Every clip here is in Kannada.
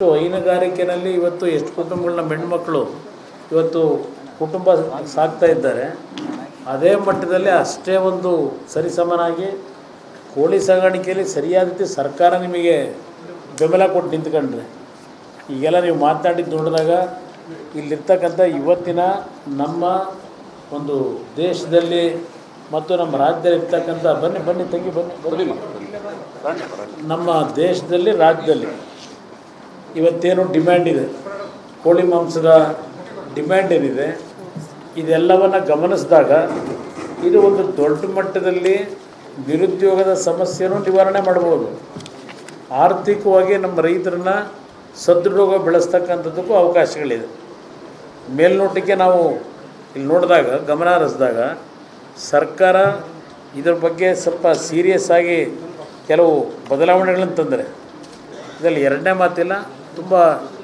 ಹೈನುಗಾರಿಕೆಯಲ್ಲಿ ಇವತ್ತು ಎಷ್ಟು ಕುಟುಂಬಗಳನ್ನ ಹೆಣ್ಮಕ್ಳು ಇವತ್ತು ಕುಟುಂಬ ಸಾಕ್ತಾ ಇದ್ದಾರೆ ಅದೇ ಮಟ್ಟದಲ್ಲಿ ಅಷ್ಟೇ ಒಂದು ಸರಿಸಮನಾಗಿ ಕೋಳಿ ಸಾಗಾಣಿಕೆಯಲ್ಲಿ ಸರಿಯಾದ ರೀತಿ ಸರ್ಕಾರ ನಿಮಗೆ ಬೆಂಬಲ ಕೊಟ್ಟು ನಿಂತ್ಕೊಂಡ್ರೆ ಈಗೆಲ್ಲ ನೀವು ಮಾತನಾಡಿದ್ದು ನೋಡಿದಾಗ ಇಲ್ಲಿರ್ತಕ್ಕಂಥ ಇವತ್ತಿನ ನಮ್ಮ ಒಂದು ದೇಶದಲ್ಲಿ ಮತ್ತು ನಮ್ಮ ರಾಜ್ಯದಲ್ಲಿ ಇರ್ತಕ್ಕಂಥ ಬನ್ನಿ ಬನ್ನಿ ತಂಗಿ ಬನ್ನಿ ಬನ್ನಿ ನಮ್ಮ ದೇಶದಲ್ಲಿ ರಾಜ್ಯದಲ್ಲಿ ಇವತ್ತೇನು ಡಿಮ್ಯಾಂಡ್ ಇದೆ ಕೋಳಿ ಮಾಂಸದ ಡಿಮ್ಯಾಂಡ್ ಏನಿದೆ ಇದೆಲ್ಲವನ್ನು ಗಮನಿಸಿದಾಗ ಇದು ಒಂದು ದೊಡ್ಡ ಮಟ್ಟದಲ್ಲಿ ನಿರುದ್ಯೋಗದ ಸಮಸ್ಯೆನೂ ನಿವಾರಣೆ ಮಾಡ್ಬೋದು ಆರ್ಥಿಕವಾಗಿ ನಮ್ಮ ರೈತರನ್ನ ಸದೃಢವಾಗಿ ಬೆಳೆಸ್ತಕ್ಕಂಥದ್ದಕ್ಕೂ ಅವಕಾಶಗಳಿದೆ ಮೇಲ್ನೋಟಕ್ಕೆ ನಾವು ಇಲ್ಲಿ ನೋಡಿದಾಗ ಗಮನ ಹರಿಸಿದಾಗ ಸರ್ಕಾರ ಇದ್ರ ಬಗ್ಗೆ ಸ್ವಲ್ಪ ಸೀರಿಯಸ್ ಆಗಿ ಕೆಲವು ಬದಲಾವಣೆಗಳನ್ನು ತಂದರೆ ಇದರಲ್ಲಿ ಎರಡನೇ ಮಾತಿಲ್ಲ ತುಂಬ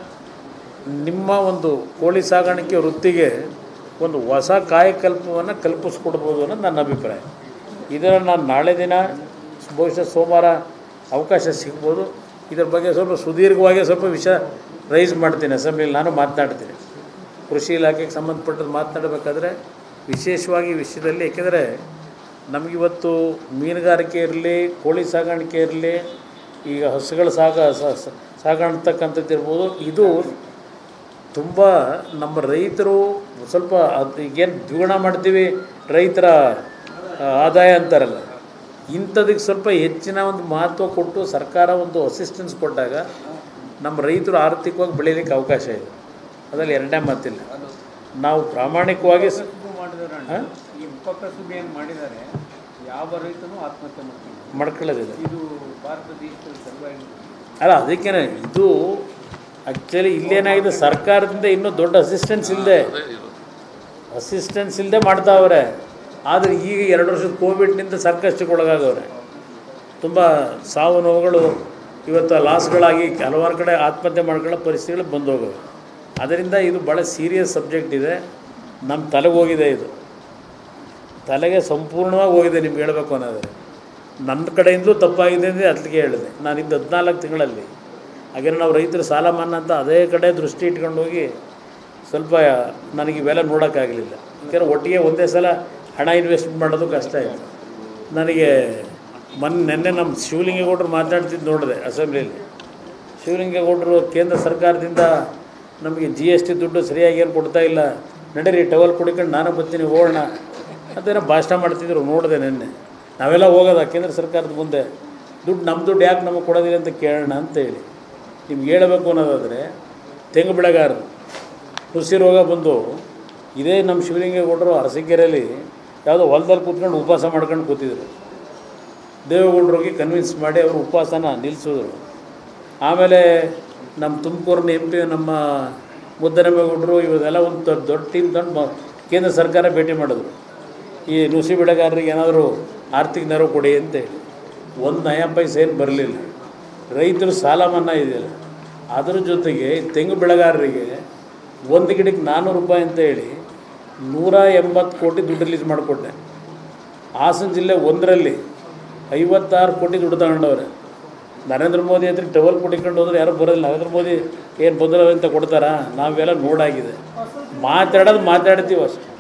ನಿಮ್ಮ ಒಂದು ಕೋಳಿ ಸಾಗಾಣಿಕೆ ವೃತ್ತಿಗೆ ಒಂದು ಹೊಸ ಕಾಯಕಲ್ಪವನ್ನು ಕಲ್ಪಿಸ್ಕೊಡ್ಬೋದು ಅನ್ನೋದು ನನ್ನ ಅಭಿಪ್ರಾಯ ಇದನ್ನು ನಾನು ನಾಳೆ ದಿನ ಬಹುಶಃ ಸೋಮವಾರ ಅವಕಾಶ ಸಿಗ್ಬೋದು ಇದ್ರ ಬಗ್ಗೆ ಸ್ವಲ್ಪ ಸುದೀರ್ಘವಾಗಿ ಸ್ವಲ್ಪ ವಿಷಯ ರೈಸ್ ಮಾಡ್ತೀನಿ ಅಸೆಂಬ್ಲಿಲಿ ನಾನು ಮಾತನಾಡ್ತೀನಿ ಕೃಷಿ ಇಲಾಖೆಗೆ ಸಂಬಂಧಪಟ್ಟದ್ದು ಮಾತನಾಡಬೇಕಾದ್ರೆ ವಿಶೇಷವಾಗಿ ಈ ವಿಷಯದಲ್ಲಿ ಏಕೆಂದರೆ ನಮಗಿವತ್ತು ಮೀನುಗಾರಿಕೆ ಇರಲಿ ಕೋಳಿ ಸಾಗಾಣಿಕೆ ಇರಲಿ ಈಗ ಹಸುಗಳು ಸಾಗ ಸಾಗಾಣ್ತಕ್ಕಂಥದ್ದು ಇರ್ಬೋದು ಇದು ತುಂಬ ನಮ್ಮ ರೈತರು ಸ್ವಲ್ಪ ಅದು ಈಗೇನು ದ್ವಿಗುಣ ಮಾಡ್ತೀವಿ ರೈತರ ಆ, ಆದಾಯ ಅಂತಾರಲ್ಲ ಇಂಥದಕ್ಕೆ ಸ್ವಲ್ಪ ಹೆಚ್ಚಿನ ಒಂದು ಮಹತ್ವ ಕೊಟ್ಟು ಸರ್ಕಾರ ಒಂದು ಅಸಿಸ್ಟೆನ್ಸ್ ಕೊಟ್ಟಾಗ ನಮ್ಮ ರೈತರು ಆರ್ಥಿಕವಾಗಿ ಬೆಳೀಲಿಕ್ಕೆ ಅವಕಾಶ ಇದೆ ಅದರಲ್ಲಿ ಎರಡನೇ ಮಾತಿಲ್ಲ ನಾವು ಪ್ರಾಮಾಣಿಕವಾಗಿ ಸ- ಮಾಡಿದಾರೆ ಈ ಉಪಕಸುಬು ಏನು ಮಾಡಿದ್ದಾರೆ ಯಾವ ರೈತನೂ ಆತ್ಮಹತ್ಯೆ ಮಾಡ್ತಾರೆ ಮಾಡ್ಕೊಳ್ಳೋದಿದೆ ಇದು ಭಾರತ ದೇಶದಲ್ಲಿ ಸಲುವಾಗಿ ಅಲ್ಲ ಅದಕ್ಕೇನೆ ಇದು ಆ್ಯಕ್ಚುಲಿ ಇಲ್ಲೇನಾಗಿದೆ ಸರ್ಕಾರದಿಂದ ಇನ್ನೂ ದೊಡ್ಡ ಅಸಿಸ್ಟೆನ್ಸ್ ಇಲ್ಲದೆ ಅಸಿಸ್ಟೆನ್ಸ್ ಇಲ್ಲದೆ ಮಾಡ್ತಾವ್ರೆ ಆದರೆ ಈಗ ಎರಡು ವರ್ಷದ ಕೋವಿಡ್ನಿಂದ ಸಂಕಷ್ಟಕ್ಕೆ ಒಳಗಾಗವ್ರೆ ತುಂಬ ಸಾವು ನೋವುಗಳು ಇವತ್ತು ಲಾಸ್ಗಳಾಗಿ ಹಲವಾರು ಕಡೆ ಆತ್ಮಹತ್ಯೆ ಮಾಡ್ಕೊಳ್ಳೋ ಪರಿಸ್ಥಿತಿಗಳು ಬಂದು ಹೋಗವೆ ಅದರಿಂದ ಇದು ಭಾಳ ಸೀರಿಯಸ್ ಸಬ್ಜೆಕ್ಟ್ ಇದೆ ನಮ್ಮ ತಲೆಗೆ ಹೋಗಿದೆ ಇದು ತಲೆಗೆ ಸಂಪೂರ್ಣವಾಗಿ ಹೋಗಿದೆ ನಿಮ್ಗೆ ಹೇಳಬೇಕು ಅನ್ನೋದಾದ್ರೆ ನನ್ನ ಕಡೆಯಿಂದಲೂ ತಪ್ಪಾಗಿದೆ ಅಂದರೆ ಅದಕ್ಕೆ ಹೇಳಿದೆ ನಾನು ಇದ್ದು ಹದಿನಾಲ್ಕು ತಿಂಗಳಲ್ಲಿ ಹಾಗೆ ನಾವು ರೈತರು ಸಾಲ ಮನ್ನಾ ಅಂತ ಅದೇ ಕಡೆ ದೃಷ್ಟಿ ಇಟ್ಕೊಂಡು ಹೋಗಿ ಸ್ವಲ್ಪ ನನಗೆ ಇವೆಲ್ಲ ನೋಡೋಕ್ಕಾಗಲಿಲ್ಲ ಯಾಕಂದರೆ ಒಟ್ಟಿಗೆ ಒಂದೇ ಸಲ ಹಣ ಇನ್ವೆಸ್ಟ್ ಮಾಡೋದು ಕಷ್ಟ ಆಯಿತು ನನಗೆ ಮೊನ್ನೆ ನೆನ್ನೆ ನಮ್ಮ ಶಿವಲಿಂಗೇಗೌಡರು ಮಾತನಾಡ್ತಿದ್ದು ನೋಡಿದೆ ಅಸೆಂಬ್ಲಿಯಲ್ಲಿ ಶಿವಲಿಂಗೇಗೌಡರು ಕೇಂದ್ರ ಸರ್ಕಾರದಿಂದ ನಮಗೆ ಜಿ ಎಸ್ ಟಿ ದುಡ್ಡು ಸರಿಯಾಗಿ ಏನು ಕೊಡ್ತಾ ಇಲ್ಲ ನಡೀರಿ ಟವಲ್ ಕುಡ್ಕೊಂಡು ನಾನು ಬರ್ತೀನಿ ಹೋಗೋಣ ಅದೇನೋ ಭಾಷಣ ಮಾಡ್ತಿದ್ರು ನೋಡಿದೆ ನೆನ್ನೆ ನಾವೆಲ್ಲ ಹೋಗೋದ ಕೇಂದ್ರ ಸರ್ಕಾರದ ಮುಂದೆ ದುಡ್ಡು ನಮ್ಮ ದುಡ್ಡು ಯಾಕೆ ನಮಗೆ ಕೊಡೋದಿಲ್ಲ ಅಂತ ಕೇಳೋಣ ಅಂತ ಹೇಳಿ ನಿಮ್ಗೆ ಹೇಳಬೇಕು ಅನ್ನೋದಾದರೆ ತೆಂಗು ಬೆಳೆಗಾರರು ಕೃಷಿ ರೋಗ ಬಂದು ಇದೇ ನಮ್ಮ ಶಿವಲಿಂಗೇಗೌಡರು ಅರಸೀಕೆರೆಯಲ್ಲಿ ಯಾವುದೋ ಹೊಲದಲ್ಲಿ ಕೂತ್ಕೊಂಡು ಉಪವಾಸ ಮಾಡ್ಕೊಂಡು ಕೂತಿದ್ರು ದೇವೇಗೌಡರಿಗೆ ಕನ್ವಿನ್ಸ್ ಮಾಡಿ ಅವರು ಉಪವಾಸನ ನಿಲ್ಲಿಸಿದ್ರು ಆಮೇಲೆ ನಮ್ಮ ತುಮಕೂರಿನ ಎಂ ಪಿ ನಮ್ಮ ಮುದ್ದನಮೇಗೌಡರು ಇವರೆಲ್ಲ ಒಂದು ದೊಡ್ಡ ದೊಡ್ಡ ಟೀಮ್ ತಂದು ಮ- ಕೇಂದ್ರ ಸರ್ಕಾರ ಭೇಟಿ ಮಾಡಿದ್ರು ಈ ನುಸಿ ಬೆಳೆಗಾರರಿಗೆ ಏನಾದರೂ ಆರ್ಥಿಕ ನೆರವು ಕೊಡಿ ಅಂತ ಹೇಳಿ ಒಂದು ನಯ ಪೈಸೆ ಏನು ಬರಲಿಲ್ಲ ರೈತರು ಸಾಲ ಮನ್ನಾ ಇದೆಯಲ್ಲ ಅದ್ರ ಜೊತೆಗೆ ತೆಂಗು ಬೆಳೆಗಾರರಿಗೆ ಒಂದು ಗಿಡಕ್ಕೆ ನಾನ್ನೂರು ರೂಪಾಯಿ ಅಂತ ಹೇಳಿ ನೂರ ಎಂಬತ್ತು ಕೋಟಿ ದುಡ್ಡು ರಿಲೀಸ್ ಮಾಡಿಕೊಟ್ಟೆ ಹಾಸನ ಜಿಲ್ಲೆ ಒಂದರಲ್ಲಿ ಐವತ್ತಾರು ಕೋಟಿ ದುಡ್ಡು ತಗೊಂಡವ್ರೆ ನರೇಂದ್ರ ಮೋದಿ ಹತ್ರ ಟವಲ್ ಕುಡಿಕೊಂಡು ಹೋದ್ರೆ ಯಾರು ಬರೋದಿಲ್ಲ ನರೇಂದ್ರ ಮೋದಿ ಏನು ಬಂದ್ರೆ ಅಂತ ಕೊಡ್ತಾರಾ ನಾವೆಲ್ಲ ನೋಡಾಗಿದೆ ಮಾತಾಡೋದು ಮಾತಾಡ್ತೀವಿ ಅಷ್ಟೇ